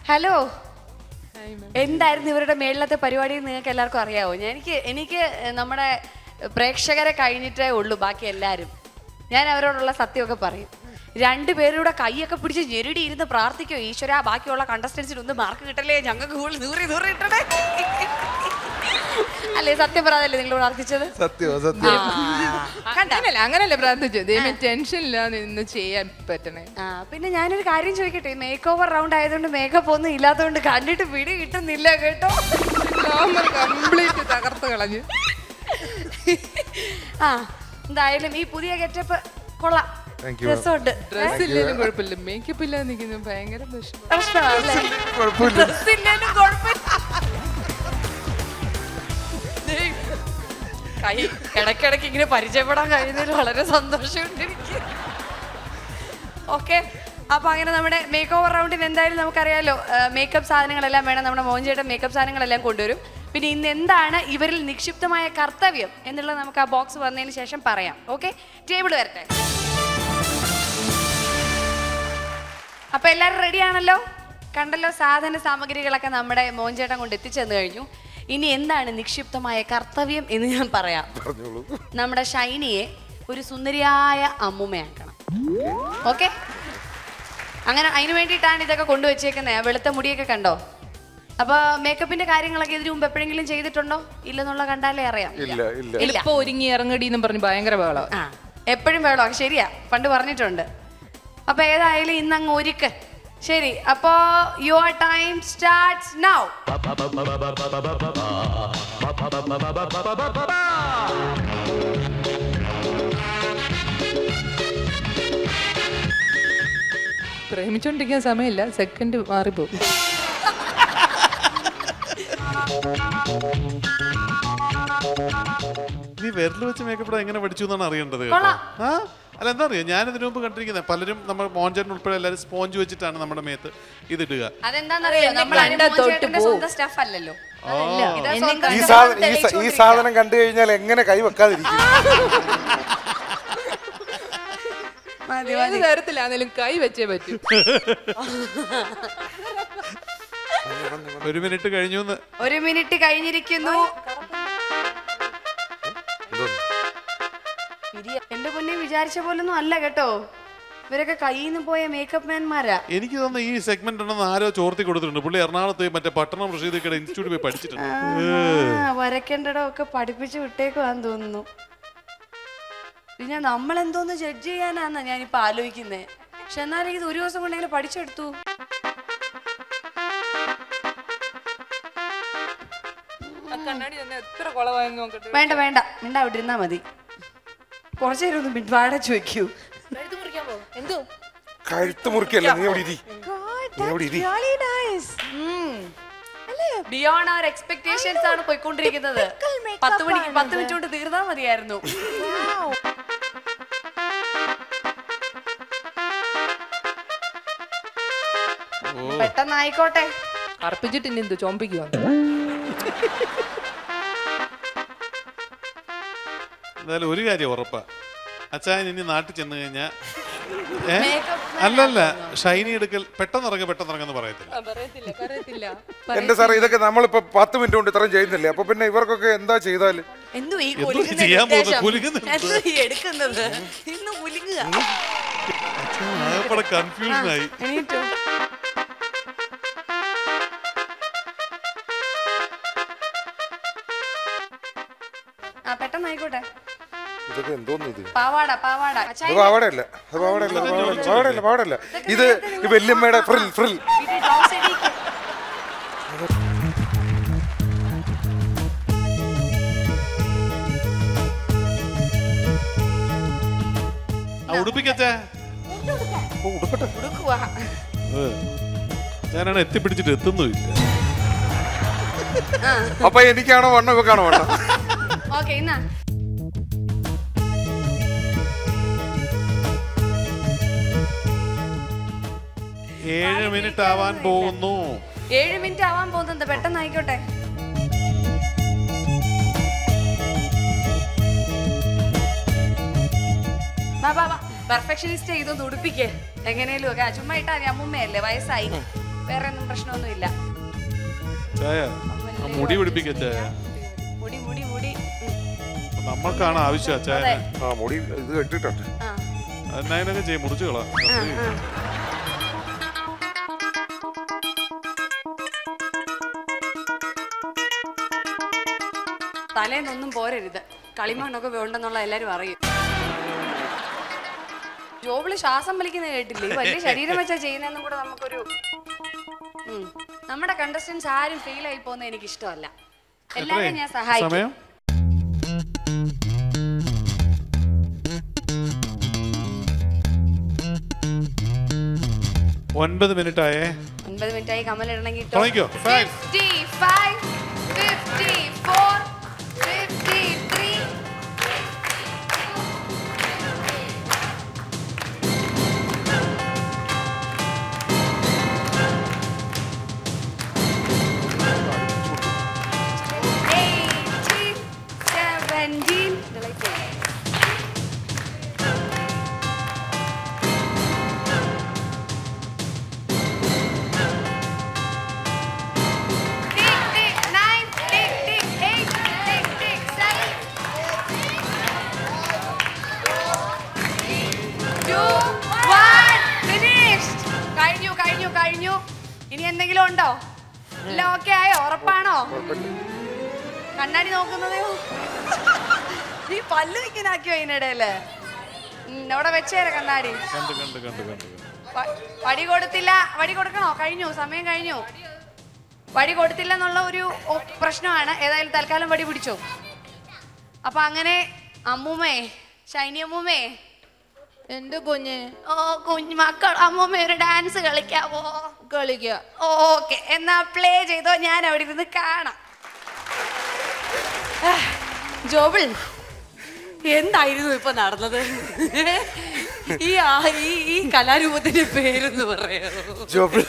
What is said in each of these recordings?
Hello എന്തായിരുന്നു ഇവരുടെ മേളിലത്തെ പരിപാടി എന്ന് നിങ്ങൾക്ക് എല്ലാവർക്കും അറിയാവോ ഞാൻ എനിക്ക് എനിക്ക് നമ്മുടെ പ്രേക്ഷകരെ കഴിഞ്ഞിട്ടേ ഉള്ളൂ ബാക്കി എല്ലാവരും ഞാൻ അവരോടുള്ള സത്യമൊക്കെ പറയും രണ്ടുപേരുടെ കൈയൊക്കെ പിടിച്ച് ഞെരുടി ഇരുന്ന് പ്രാർത്ഥിക്കോ ഈശ്വര ബാക്കിയുള്ള കണ്ടസ്റ്റൻസിന് ഒന്ന് മാർക്ക് കിട്ടല്ലേ ഞങ്ങൾക്ക് കൂടുതൽ നൂറി നൂറി കിട്ടണേ അല്ലേ സത്യം പറയാതല്ലേ നിങ്ങൾ പ്രാർത്ഥിച്ചത് സത്യമോ സത്യം അങ്ങനല്ല അങ്ങനല്ല പ്രാർത്ഥിച്ചു ദൈവം ടെൻഷൻ ഇല്ലാതെ ഇന്ന് ചെയ്യാൻ പറ്റണേ ആ പിന്നെ ഞാനൊരു കാര്യം ചോദിക്കട്ടെ മേക്ക് ഓവർ റൗണ്ട് ആയതുകൊണ്ട് മേക്കപ്പ് ഒന്നും ഇല്ലാത്തതുകൊണ്ട് കണ്ടിട്ട് പിടി കിട്ടുന്നില്ല കേട്ടോ കംപ്ലീറ്റ് തകർത്ത് കളഞ്ഞു ആ എന്തായാലും ഈ പുതിയ ഗെറ്റപ്പ് കൊള്ളാം Thank you. രസമുണ്ട് ഡ്രസ് ഇല്ലെങ്കിലും കുഴപ്പമില്ല മേക്കപ്പ് ഇല്ലാതെ നിൽക്കുന്നത് ഭയങ്കര വിഷമം പ്രശ്നമല്ലേ കുഴപ്പമില്ല Dress ഇല്ലേലും കുഴപ്പമില്ല. ദേ, കൈ ഇടയ്ക്കിടയ്ക്ക് ഇങ്ങനെ പരിചയപ്പെടാൻ കഴിയുന്നതിൽ വളരെ സന്തോഷമുണ്ട് എനിക്ക് ഓക്കെ അപ്പൊ അങ്ങനെ നമ്മുടെ മേക്ക് ഓവർ റൗണ്ടിന് എന്തായാലും നമുക്കറിയാലോ മേക്കപ്പ് സാധനങ്ങളെല്ലാം വേണം നമ്മുടെ മോഹൻചേട്ടൻ മേക്കപ്പ് സാധനങ്ങളെല്ലാം കൊണ്ടുവരും പിന്നെ ഇന്ന് എന്താണ് ഇവരിൽ നിക്ഷിപ്തമായ കർത്തവ്യം എന്നുള്ളത് നമുക്ക് ആ ബോക്സ് വന്നതിന് ശേഷം പറയാം ഓക്കെ ടേബിൾ വരട്ടെ അപ്പൊ എല്ലാവരും റെഡി ആണല്ലോ കണ്ടല്ലോ സാധന സാമഗ്രികളൊക്കെ നമ്മുടെ മോഹൻചേട്ടൻ കൊണ്ട് എത്തിച്ചെന്ന് കഴിഞ്ഞു ഇനി എന്താണ് നിക്ഷിപ്തമായ കർത്തവ്യം എന്ന് ഞാൻ പറയാം പറഞ്ഞോളൂ നമ്മുടെ ഷൈനിയെ ഒരു സുന്ദരിയായ അമ്മുമ്മയാക്കണം ഓക്കെ അങ്ങനെ അതിന് വേണ്ടിയിട്ടാണ് ഇതൊക്കെ കൊണ്ടുവച്ചേക്കുന്നത് വെളുത്ത മുടിയൊക്കെ കണ്ടോ അപ്പൊ മേക്കപ്പിന്റെ കാര്യങ്ങളൊക്കെ ഇതിനു മുമ്പ് എപ്പോഴെങ്കിലും ചെയ്തിട്ടുണ്ടോ ഇല്ലെന്നുള്ള കണ്ടാലേ അറിയാം ഇല്ല ഇല്ല ഇല്ല ഇപ്പൊ ഒരുങ്ങി ഇറങ്ങടി എന്നും പറഞ്ഞ് ഭയങ്കര ബഹളം ആ എപ്പോഴും വേണോ ശരിയാ പണ്ട് പറഞ്ഞിട്ടുണ്ട് അപ്പൊ ഏതായാലും ഇന്ന് അങ്ങ് ഒരുക്ക് ശരി അപ്പോ യുവർ ടൈം സ്റ്റാർട്ട്സ് നൗ പ്രേമിച്ചോണ്ടിരിക്കാൻ സമയമില്ല സെക്കൻഡ് മാറിപ്പോകും നീ വിരൽ വെച്ച് മേക്കപ്പ് എങ്ങനെ പഠിച്ചു എന്നാണ് അറിയേണ്ടത് കേട്ടോ. കൊള്ളാം. ആ അല്ല എന്താ അറിയാം ഞാൻ ഇതിനു മുമ്പ് കണ്ടിരിക്കുന്നത് പലരും നമ്മൾ മോഞ്ചൻ ഉൾപ്പെടെ എല്ലാവരും സ്പോഞ്ച് വെച്ചിട്ടാണ് നമ്മുടെ മേത്ത് ഇതിടുക അതെന്താന്നറിയോ നമ്മൾ കണ്ടാ തൊട്ട് പോവും. സ്വന്തം സ്റ്റഫ് അല്ലല്ലോ ഇത് സ്വന്തം ഈ stuff സാധനം ഈ സ- ഈ തെളിയിച്ചുകൊണ്ടിരിക്കുക. സാധനം കണ്ടു കഴിഞ്ഞാൽ എങ്ങനെ കൈ വെക്കാതിരിക്കും മതി, ഏത് മതി. തരത്തിലാണേലും കൈ വെച്ചേ പറ്റൂ ഒരു മിനിറ്റ് കഴിഞ്ഞു എന്ന് ഒരു മിനിറ്റ് കഴിഞ്ഞിരിക്കുന്നു എന്റെ പൊന്നെ വിചാരിച്ച പോലൊന്നും അല്ല കേട്ടോ ഇവരൊക്കെ കയ്യിൽ നിന്ന് പോയ മേക്കപ്പ് മാൻമാരാ എനിക്ക് തോന്നുന്നു ഈ സെഗ്മെന്റ് ഉണ്ടെന്ന് ആരോ ചോർത്തി കൊടുത്തിട്ടുണ്ട് പുള്ളി എറണാകുളത്ത് പോയി മറ്റേ പട്ടണം റഷീദ് ഇൻസ്റ്റിറ്റ്യൂട്ടിൽ പോയി പഠിച്ചിട്ടുണ്ട് ആ, വരയ്ക്കേണ്ടടം ഒക്കെ പഠിപ്പിച്ച് വിട്ടേക്കുവാന്ന് തോന്നുന്നു പിന്നെ നമ്മൾ എന്തോന്ന് ജഡ്ജ് ചെയ്യാനാന്നാ ഞാനിപ്പോ ആലോചിക്കുന്നേ പക്ഷെ എന്നാലും ഇത് ഒരു ദിവസം കൊണ്ടെങ്കിലും പഠിച്ചെടുത്തു കണ്ണാടി തന്നെ എത്ര കുളവായെന്ന് നോക്കട്ടെ വേണ്ട വേണ്ട മിണ്ട അവിടെ ഇരുന്നാ മതി കുറച്ചു നേരം ഒന്ന് മിഡ്വാടെ ചോദിക്കൂ എന്തോ കഴുത്ത് മുറിക്കല്ല നീ അവിടെ ഇരി നീ അവിടെ ഇരി ബിയോണ്ട് അവർ എക്സ്പെക്ടേഷൻസ് ആണ് പോയിക്കൊണ്ടിരിക്കുന്നത് പത്ത് മണിക്ക് പത്ത് മിനിറ്റ് കൊണ്ട് തീർന്നാ മതിയായിരുന്നു പെട്ടെന്ന് ആയിക്കോട്ടെ അർപ്പിച്ചിട്ട് ഇനി എന്തോ ചോമ്പിക്കുവാ എന്തായാലും ഒരു കാര്യം ഉറപ്പാ അച്ചായൻ ഇനി നാട്ടിൽ ചെന്ന് കഴിഞ്ഞാൽ ഏ Makeup അല്ലല്ല ഷൈനി എടുക്കൽ പെട്ടെന്ന് ഇറങ്ങ പെട്ടെന്ന് ഇറങ്ങുന്ന പറയത്തില്ല പറയത്തില്ല പറയത്തില്ല എന്റെ സാറേ ഇതൊക്കെ നമ്മളിപ്പോ പത്ത് മിനിറ്റ് കൊണ്ട് ഇത്രയും ചെയ്യുന്നില്ലേ അപ്പൊ പിന്നെ ഇവർക്കൊക്കെ എന്താ ചെയ്താല് എന്തോ ഈ എന്തോ കുലുങ്ങുന്ന ചെയ്യാൻ പോകുന്നത്? ഉദ്ദേശം? കുലുങ്ങുന്നത് എന്തോ ഈ എടുക്കുന്നത് ഇന്ന് കുലുങ്ങുക ആകപ്പാടെ കൺഫ്യൂഷൻ ആയി എണീറ്റോ ആ പെട്ടെന്ന് ആയിക്കോട്ടെ ഇതൊക്കെ എന്തോന്ന് ഇത് പാവാട പാവാട ഇത് അച്ചായി പാവാടല്ല അത് പാവാടല്ല അത് പാവാടല്ല പാവാടല്ല പാവാടല്ല ഇത് ഈ വല്യമ്മയുടെ ഫ്രിൽ ഫ്രിൽ ഇത് ബ്ലൗസ് ഇടിക്ക്. ആ ഉടുപ്പിക്കച്ചാ ഉടുക്കുവാ. ഞാനാണ് എത്തിപ്പിടിച്ചിട്ട് എത്തുന്നുമില്ല അപ്പൊ എനിക്കാണോ വണ്ണം ഇവക്കാണോ വണ്ണം ഓക്കേ എന്നാ ഏഴ് മിനിറ്റ് ആവാൻ പോകുന്നു ഏഴ് മിനിറ്റ് ആവാൻ പോകുന്നത് പെട്ടെന്ന് ആയിക്കോട്ടെ വാ വാ വാ പെർഫെക്ഷനിസ്റ്റ് ചെയ്തൊന്ന് ഉടുപ്പിക്കേ എങ്ങനെയും ഒക്കെ ആ, ചുമ്മാ ഇട്ടാ മതി അമ്മുമ്മയല്ലേ വയസ്സായി വേറെ ഒന്നും പ്രശ്നമൊന്നുമില്ല ചായ ആ മുടി പിടിപ്പിക്ക ചായ മുടി മുടി മുടി ഉം. നമ്മൾക്കാണ് ആവശ്യം ചായ ആ മുടി ഇത് കെട്ടിട്ടുണ്ട് ആ അതിനൊക്കെ ചെയ്യും മുറിച്ച് കളാ തലേന്നൊന്നും പോരരുത് കളിമണ്ണൊക്കെ വേണ്ടെന്നുള്ള എല്ലാരും അറിയും ജോബിള് ശ്വാസം വലിക്കുന്നത് കേട്ടില്ലേ ഈ വലിയ ശരീരം വെച്ചാ ചെയ്യുന്നതെന്നും കൂടെ നമുക്കൊരു ഉം. നമ്മുടെ കണ്ടസ്റ്റൻസ് ആരും ഫെയിൽ ആയി പോകുന്നത് എനിക്ക് ഇഷ്ടമല്ല എല്ലാവരെയും ഞാൻ സഹായിക്കും സമയം ഒൻപത് മിനിറ്റ് ആയേ ഒൻപത് മിനിറ്റ് ആയി കമൽ ഇടണമെങ്കിൽ തുടങ്ങിക്കോ. Five. Fifty five fifty four fifty three eighteen, seventeen. Tick, tick, nine, tick, tick, eight, tick, tick, seven. Two, one, finished. കഴിഞ്ഞു കഴിഞ്ഞു കഴിഞ്ഞു ഇനി എന്തെങ്കിലും ഉണ്ടോ എല്ലാം ഓക്കെ ആയോ ഉറപ്പാണോ കണ്ണാടി നോക്കുന്നതോ നീ പല്ല് വെക്കാനാക്കിയോ അതിനിടയില് ഉം, അവിടെ വെച്ചേരെ കണ്ണാടി കണ്ട് കണ്ട് കണ്ട് കണ്ട് കണ്ട്. വ- വടി കൊടുത്തില്ല വടി കൊടുക്കണോ കഴിഞ്ഞു സമയം കഴിഞ്ഞു വടി കൊടുത്തില്ല എന്നുള്ള ഒരു ഒ- പ്രശ്നമാണ് ഏതായാലും തൽക്കാലം വടി പിടിച്ചോ അപ്പൊ അങ്ങനെ അമ്മൂമ്മേ ഷൈനി അമ്മൂമ്മേ എന്റെ കുഞ്ഞ് ഓ കുഞ്ഞു മക്കൾ അമ്മൂമ്മ ഒരു ഡാൻസ് കളിക്കാവോ കളിക്ക ഓക്കെ എന്നാ പ്ലേ ചെയ്തോ ഞാൻ അവിടെ ഇരുന്ന് കാണാം ആ, ജോബിൾ എന്തായിരുന്നു ഇപ്പൊ നടന്നത് ഈ ആ- ഈ ഈ കലാരൂപത്തിന്റെ പേരെന്ന് പറയാമോ ജോബിൾ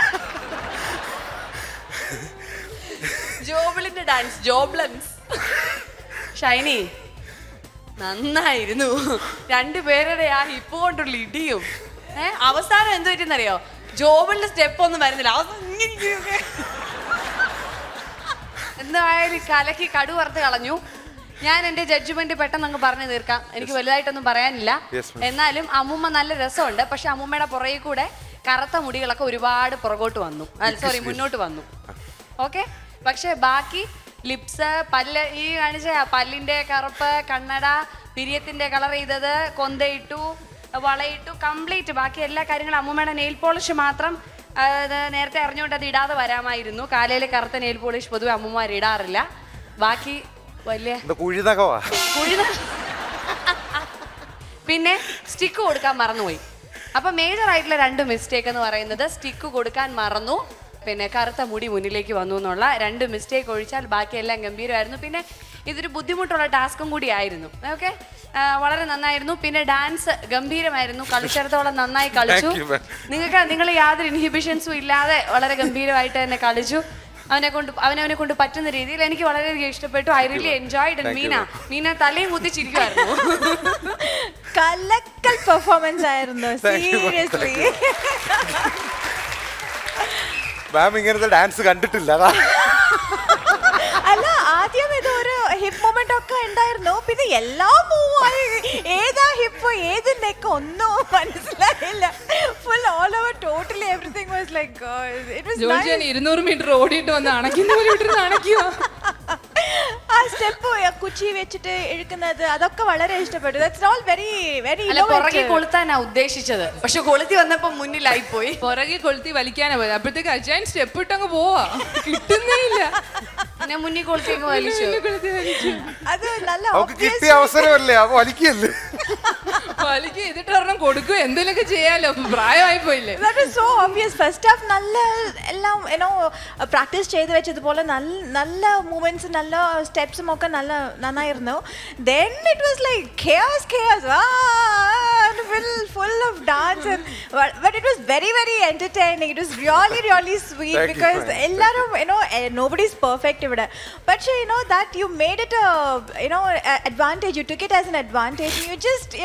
ജോബിളിന്റെ ഡാൻസ് ജോബ്ലൻസ് ഷൈനി നന്നായിരുന്നു രണ്ടുപേരുടെ ആ ഹിപ്പ് കൊണ്ടുള്ള ഇടിയും ഏ അവസാനം എന്ത് പറ്റുന്നറിയോ ജോബിളിന്റെ സ്റ്റെപ്പ് ഒന്നും വരുന്നില്ല അവസാനം ഇങ്ങനെ ഇങ്ങനെയൊക്കെ. എന്തായാലും കലക്കി കടു വറുത്ത് കളഞ്ഞു ഞാൻ എന്റെ ജഡ്ജ്മെന്റ് പെട്ടെന്ന് അങ്ങ് പറഞ്ഞു തീർക്കാം എനിക്ക് വലുതായിട്ടൊന്നും പറയാനില്ല Yes, ma'am. എന്നാലും അമ്മൂമ്മ നല്ല രസമുണ്ട് പക്ഷെ അമ്മൂമ്മയുടെ പുറകെ കൂടെ കറുത്ത മുടികളൊക്കെ ഒരുപാട് പുറകോട്ട് വന്നു സോറി മുന്നോട്ട് വന്നു ഓക്കെ പക്ഷെ ബാക്കി ലിപ്സ് പല്ല് ഈ കാണിച്ച പല്ലിന്റെ കറുപ്പ് കണ്ണട പിരിയത്തിന്റെ കളർ ചെയ്തത് കൊന്തയിട്ടു വളയിട്ടു കംപ്ലീറ്റ് ബാക്കി എല്ലാ കാര്യങ്ങളും അമ്മൂമ്മയുടെ നെയിൽ പോളിഷ് മാത്രം ആ, ഇത് നേരത്തെ അറിഞ്ഞുകൊണ്ട് അത് ഇടാതെ വരാമായിരുന്നു കാലയിൽ കറുത്ത നെയിൽ പോളിഷ് പൊതുവെ അമ്മൂമ്മമാർ ഇടാറില്ല ബാക്കി വലിയ എന്താ കുഴിനകവാ കുഴിന പിന്നെ സ്റ്റിക്ക് കൊടുക്കാൻ മറന്നുപോയി അപ്പൊ മേജർ ആയിട്ടുള്ള രണ്ട് മിസ്റ്റേക്ക് എന്ന് പറയുന്നത് സ്റ്റിക്ക് കൊടുക്കാൻ മറന്നു പിന്നെ കറുത്ത മുടി മുന്നിലേക്ക് വന്നു എന്നുള്ള രണ്ട് മിസ്റ്റേക്ക് ഒഴിച്ചാൽ ബാക്കിയെല്ലാം ഗംഭീരമായിരുന്നു പിന്നെ ഇതൊരു ബുദ്ധിമുട്ടുള്ള ടാസ്കും കൂടി ആയിരുന്നു ഓക്കെ വളരെ നന്നായിരുന്നു പിന്നെ ഡാൻസ് ഗംഭീരമായിരുന്നു കളിച്ചിടത്തോളം നന്നായി കളിച്ചു Thank you, ma'am. നിങ്ങൾക്ക് നിങ്ങൾ യാതൊരു ഇൻഹിബിഷൻസും ഇല്ലാതെ വളരെ ഗംഭീരമായിട്ട് തന്നെ കളിച്ചു അവനെ കൊണ്ട് അവനവനെ കൊണ്ട് പറ്റുന്ന രീതിയിൽ എനിക്ക് വളരെയധികം ഇഷ്ടപ്പെട്ടു I really enjoyed Thank you, Meena Meena തലയും കുത്തിച്ചിരിക്കുമായിരുന്നു കലക്കൽ പെർഫോമൻസ് ആയിരുന്നു Thank you, ma'am. Seriously ma'am ഇങ്ങനത്തെ ഡാൻസ് കണ്ടിട്ടില്ല അതാ അല്ല ആദ്യം ഇത് ഒരു ഹിപ്പ് മൂമെന്റ് ഒക്കെ ഉണ്ടായിരുന്നു പിന്നെ എല്ലാ മൂവും ഏതാ ഹിപ്പ് ഏത് നെക്ക് ഒന്നും മനസ്സിലായില്ല full all over totally everything was like it Georgian was ഇരുന്നൂറ് മീറ്റർ ഓടിയിട്ട് വന്ന് അണയ്ക്കുന്ന പോലെ ഇട്ടിരുന്ന് അണയ്ക്കുക ആ സ്റ്റെപ്പ് കുച്ചി വെച്ചിട്ട് ഇഴുക്കുന്നത് അതൊക്കെ വളരെ ഇഷ്ടപ്പെട്ടു ദാറ്റ്സ് ഓൾ വെരി വെരി അല്ല പുറകെ കൊളുത്താനാ ഉദ്ദേശിച്ചത് പക്ഷെ കൊളുത്തി വന്നപ്പോ മുന്നിലായി പോയി പുറകെ കൊളുത്തി വലിക്കാനാ പോയത് അപ്പോഴത്തേക്ക് അജയൻ സ്റ്റെപ്പ് ഇട്ടങ്ങ് പോവാ കിട്ടുന്നേ ഇല്ല പിന്നെ മുന്നിൽ കൊളുത്തിയൊക്കെ വലിച്ചു കൊളുത്തി വലിച്ചു അത് നല്ല അവക്ക് obvious കിട്ടിയ അവസരമല്ലേ അവ വലിക്കല്ലേ വലിക്കുക എന്നിട്ട് ഒരെണ്ണം കൊടുക്കുക എന്തെങ്കിലുമൊക്കെ ചെയ്യാലോ പ്രായമായി പോയില്ലേ that was so obvious first half നല്ല എല്ലാം യുനോ പ്രാക്ടീസ് ചെയ്ത് വെച്ചതുപോലെ നല്ല നല്ല മൂവ്മെന്റ്സ് നല്ല സ്റ്റെപ്സും ഒക്കെ നല്ല നന്നായിരുന്നു then it was like chaos chaos ah, full full of dance and but, but it was very very entertaining it was really really sweet Thank you, because thank you. എല്ലാരും you know eh, nobody's perfect ഇവിടെ പക്ഷേ you know that you made it a you know a- advantage you took it as an advantage you just you know you just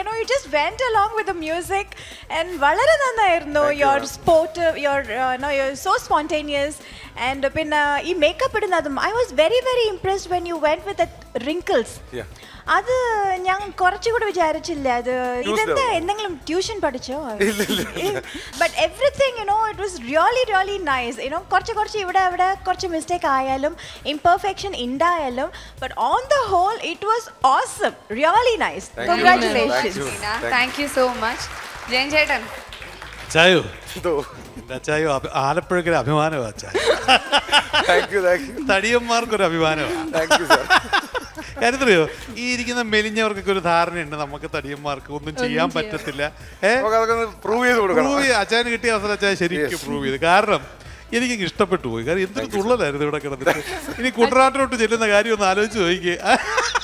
just went along with the music and വളരെ നന്നായിരുന്നു your sportive your uh, no you're so spontaneous and പിന്നെ ഈ makeup ഇടുന്നതും I was very very impressed when you went with the wrinkles Yeah. അത് ഞാൻ കുറച്ചുകൂടെ വിചാരിച്ചില്ല അത് ഇതെന്താ ചെയ്തോ? എന്തെങ്കിലും ട്യൂഷൻ പഠിച്ചോ ഇല്ല, ഇല്ല, ഇല്ല. But everything you know it was really really nice you know കുറച്ച് കുറച്ച് ഇവിടെ അവിടെ കുറച്ച് മിസ്റ്റേക്ക് ആയാലും ഇംപെർഫെക്ഷൻ ഉണ്ടായാലും but on the whole it was awesome really nice Thank you. Congratulations Thank you. Thank you so much Jayan ചേട്ടൻ ചായോ എന്തോ എന്റെ അച്ചായോ അഭി- ആലപ്പുഴക്കൊരു അഭിമാനമാണ് അച്ചായ താങ്ക് യു താങ്ക് യു തടിയന്മാർക്കൊരു അഭിമാനമാണ് താങ്ക് യു സാർ കാര്യത്തിലയോ ഈ ഇരിക്കുന്ന മെലിഞ്ഞവർക്കൊക്കെ ഒരു ധാരണയുണ്ട് നമുക്ക് തടിയന്മാർക്ക് ഒന്നും ചെയ്യാൻ പറ്റത്തില്ല ഏ നമുക്ക് അതൊക്കെ ഒന്ന് പ്രൂവ് ചെയ്ത് കൊടുക്കണം പ്രൂവ് ചെയ്ത് അച്ചായന് കിട്ടിയ അവസരം അച്ചായ ശരിക്കും പ്രൂവ് ചെയ്ത് കാരണം എനിക്ക് ഇഷ്ടപ്പെട്ടു പോയി കാരണം എന്തൊരു തുള്ളലായിരുന്നു ഇവിടെ കിടന്നിട്ട് ഇനി കുട്ടനാട്ടിലോട്ട് ചെല്ലുന്ന കാര്യം ഒന്ന് ആലോചിച്ച് നോക്കിയേ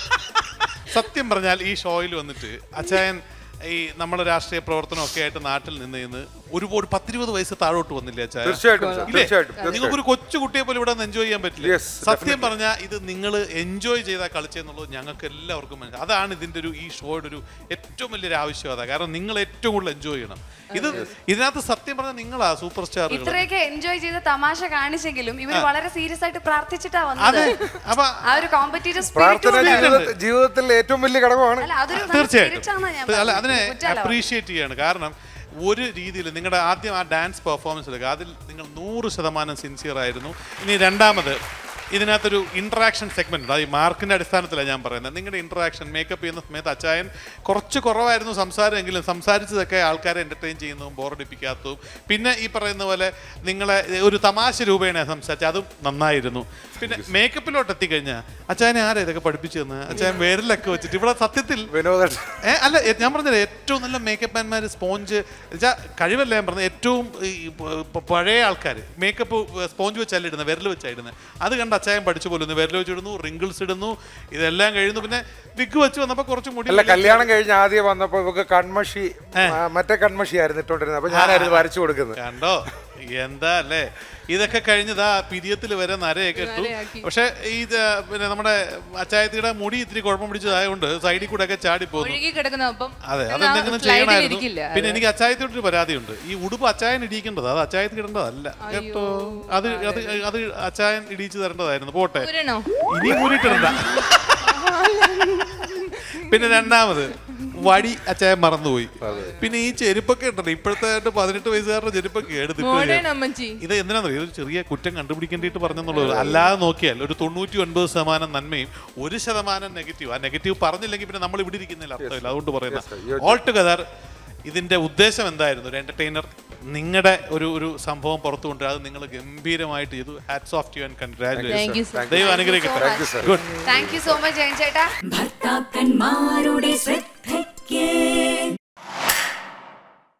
സത്യം പറഞ്ഞാൽ ഈ ഷോയിൽ വന്നിട്ട് അച്ചായൻ ഈ നമ്മുടെ രാഷ്ട്രീയ പ്രവർത്തനം ഒക്കെ ആയിട്ട് നാട്ടിൽ നിന്ന് നിന്ന് ഒരുപാട് പത്തിരുപത് വയസ്സ് താഴോട്ട് വന്നില്ലേ അച്ചായ തീർച്ചയായിട്ടും സർ ഇല്ലേ? തീർച്ചയായിട്ടും നിങ്ങൾക്ക് തീർച്ചയായിട്ടും ഒരു കൊച്ചു കുട്ടിയെ പോലും ഇവിടെ എൻജോയ് ചെയ്യാൻ പറ്റില്ല Yes, സത്യം പറഞ്ഞാൽ ഇത് നിങ്ങൾ എൻജോയ് ചെയ്താൽ കളിച്ചെന്നുള്ളത് ഞങ്ങൾക്ക് എല്ലാവർക്കും മനസ്സിലായി അതാണ് ഇതിന്റെ ഒരു ഈ ഷോയുടെ ഒരു ഏറ്റവും വലിയൊരു ആവശ്യകത കാരണം നിങ്ങൾ ഏറ്റവും കൂടുതൽ എൻജോയ് ചെയ്യണം ഇത് ഇതിനകത്ത് സത്യം പറഞ്ഞാൽ നിങ്ങളാ സൂപ്പർ സ്റ്റാറുകൾ ഇത്രയൊക്കെ എൻജോയ് ചെയ്ത് തമാശ കാണിച്ചെങ്കിലും ഇവർ വളരെ സീരിയസ് ആയിട്ട് പ്രാർത്ഥിച്ചിട്ടാ അതെ വന്നത് അപ്പൊ ആ ഒരു കോമ്പറ്റീറ്റീവ് പ്രാർത്ഥന സ്പിരിറ്റ് ജീവിത- ജീവിതത്തിൽ ഏറ്റവും വലിയ ഘടകമാണ് അല്ല അതൊരു നല്ല തീർച്ചയായിട്ടും spirit ആണെന്നാ ഞാൻ അല്ല പറഞ്ഞത്. അതിനെ കുറ്റമല്ല. അപ്രീഷിയേറ്റ് ചെയ്യാണ് കാരണം ഒരു രീതിയിൽ നിങ്ങളുടെ ആദ്യം ആ ഡാൻസ് പെർഫോമൻസ് എടുക്കുക അതിൽ നിങ്ങൾ നൂറ് ശതമാനം സിൻസിയർ ആയിരുന്നു ഇനി രണ്ടാമത് ഇതിനകത്തൊരു ഇന്ററാക്ഷൻ സെഗ്മെന്റ് ഉണ്ട് അത് ഈ മാർക്കിന്റെ അടിസ്ഥാനത്തിലാണ് ഞാൻ പറയുന്നത് നിങ്ങളുടെ ഇന്ററാക്ഷൻ മേക്കപ്പ് ചെയ്യുന്ന സമയത്ത് അച്ചായൻ കുറച്ച് കുറവായിരുന്നു സംസാരമെങ്കിലും സംസാരിച്ചതൊക്കെ ആൾക്കാരെ എന്റർടൈൻ ചെയ്യുന്നതും ബോറടിപ്പിക്കാത്തതും പിന്നെ ഈ പറയുന്ന പോലെ നിങ്ങളെ ഒരു തമാശ രൂപേണ സംസാരിച്ച അതും നന്നായിരുന്നു പിന്നെ മേക്കപ്പിലോട്ട് എത്തിക്കഴിഞ്ഞാൽ അച്ചായനെ ആരാ ഇതൊക്കെ പഠിപ്പിച്ചു തന്നെ അച്ചായൻ വിരലൊക്കെ വെച്ചിട്ട് ഇവിടെ സത്യത്തിൽ വിനോദ ഏ, അല്ല എ- ഞാൻ പറഞ്ഞത് ഏറ്റവും നല്ല മേക്കപ്പ് മാൻമാർ സ്പോഞ്ച് വെച്ചാൽ കഴിവല്ല ഞാൻ പറഞ്ഞത് ഏറ്റവും ഈ പ- പ- പഴയ ആൾക്കാർ മേക്കപ്പ് സ്പോഞ്ച് വെച്ചല്ല ഇടുന്നത് വിരൽ വെച്ചാണ് ഇടുന്നത് അത് കണ്ട് അച്ചായം പഠിച്ചു പോലും വിരൽ വെച്ചിടുന്നു റിങ്കിൾസ് ഇടുന്നു ഇതെല്ലാം കഴിയുന്നു പിന്നെ വിഗ് വെച്ച് വന്നപ്പോൾ കുറച്ച് മുടി അല്ല കല്യാണം കഴിഞ്ഞ് ആദ്യം വന്നപ്പോ ഇവക്ക് കൺമഷി ആ, മറ്റേ കൺമഷി ആയിരുന്നു ഇട്ടോണ്ടിരുന്നത് അപ്പൊ ഞാനായിരുന്നു വരച്ചു കൊടുക്കുന്നത് കണ്ടോ എന്താ അല്ലേ ഇതൊക്കെ കഴിഞ്ഞതാ പിരിയത്തിൽ വരെ നരയൊക്കെ ഇട്ടു നരയാക്കി. പക്ഷെ ഇത് പിന്നെ നമ്മുടെ അച്ചായത്തിയുടെ മുടി ഇത്തിരി കുഴപ്പം പിടിച്ചതായതുകൊണ്ട് സൈഡിൽ കൂടെ ഒക്കെ ചാടി പോകുന്നു ഒഴുകി കിടക്കുന്ന അപ്പം അതെ എന്നാ അതെന്തെങ്കിലും slide ൽ ചെയ്യണമായിരുന്നു ഇരിക്കില്ല. പിന്നെ എനിക്ക് അച്ചായത്തിനൊരു പരാതിയുണ്ട് ഈ ഉടുപ്പ് അച്ചായൻ ഇടിക്കേണ്ടത് അത് അച്ചായത്തിന് ഇടേണ്ടതല്ല കേട്ടോ അത് അത് അത് അച്ചായൻ ഇടിച്ചു തരേണ്ടതായിരുന്നു പോട്ടെ ഊരണോ ഇനി ഊരിട്ടിടണ്ട പിന്നെ രണ്ടാമത് വടി അച്ചായൻ മറന്നുപോയി പിന്നെ ഈ ചെരുപ്പൊക്കെ ഉണ്ടല്ലോ ഇപ്പോഴത്തെ ആയിട്ട് പതിനെട്ട് വയസ്സുകാരുടെ ചെരുപ്പൊക്കെ എടുത്തിട്ട് മോഡേൺ അമ്മച്ചി ഇത് എന്തിനാണെന്നറിയോ ഇതൊരു ചെറിയ കുറ്റം കണ്ടുപിടിക്കേണ്ടിയിട്ട് പറഞ്ഞെന്നുള്ളത് അല്ലാതെ നോക്കിയാൽ ഒരു തൊണ്ണൂറ്റി ഒൻപത് ശതമാനം നന്മയും ഒരു ശതമാനം നെഗറ്റീവ് ആ നെഗറ്റീവ് പറഞ്ഞില്ലെങ്കിൽ പിന്നെ നമ്മൾ ഇവിടെ ഇരിക്കുന്നില്ല അർത്ഥമില്ല അതുകൊണ്ട് പറയുന്നത് ഓൾ ടുഗദർ ഇതിന്റെ ഉദ്ദേശം എന്തായിരുന്നു ഒരു എന്റർടൈനർ നിങ്ങളുടെ ഒരു ഒരു സംഭവം പുറത്തു കൊണ്ടുവരിക അത് നിങ്ങൾ ഗംഭീരമായിട്ട് ചെയ്തു hats off to and congratulation thank you sir ദൈവം അനുഗ്രഹിക്കട്ടെ thank you sir good thank you so much Jayan ചേട്ടാ ഭർത്താക്കന്മാരുടെ ശ്രദ്ധ